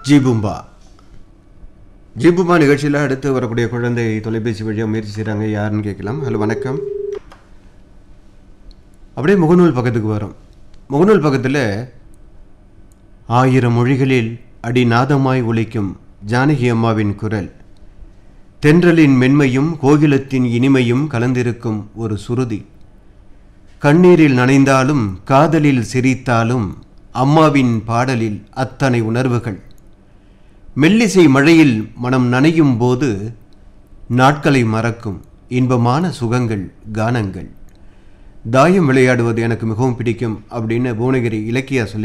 ஜீபும்பா ஜீபும்பா நிகழ்ச்சியில் அடுத்து வரக்கூடிய குழந்தை தொலைபேசி வழியாக முயற்சி செய்கிறாங்க யாருன்னு கேட்கலாம் ஹலோ வணக்கம் அப்படியே முகநூல் பக்கத்துக்கு வரும் முகநூல் பக்கத்தில் ஆயிரம் மொழிகளில் அடிநாதமாய் ஒலிக்கும் ஜானகி அம்மாவின் குரல் தென்றலின் மென்மையும் கோகிலத்தின் இனிமையும் கலந்திருக்கும் ஒரு சுருதி கண்ணீரில் நனைந்தாலும் காதலில் சிரித்தாலும் அம்மாவின் பாடலில் அத்தனை உணர்வுகள் மெல்லிசை மழையில் மனம் நனையும் போது நாட்களை மறக்கும் இன்பமான சுகங்கள் கானங்கள் தாயம் விளையாடுவது எனக்கு மிகவும் பிடிக்கும் அப்படின்னு புவனகிரி இலக்கியா சொல்லி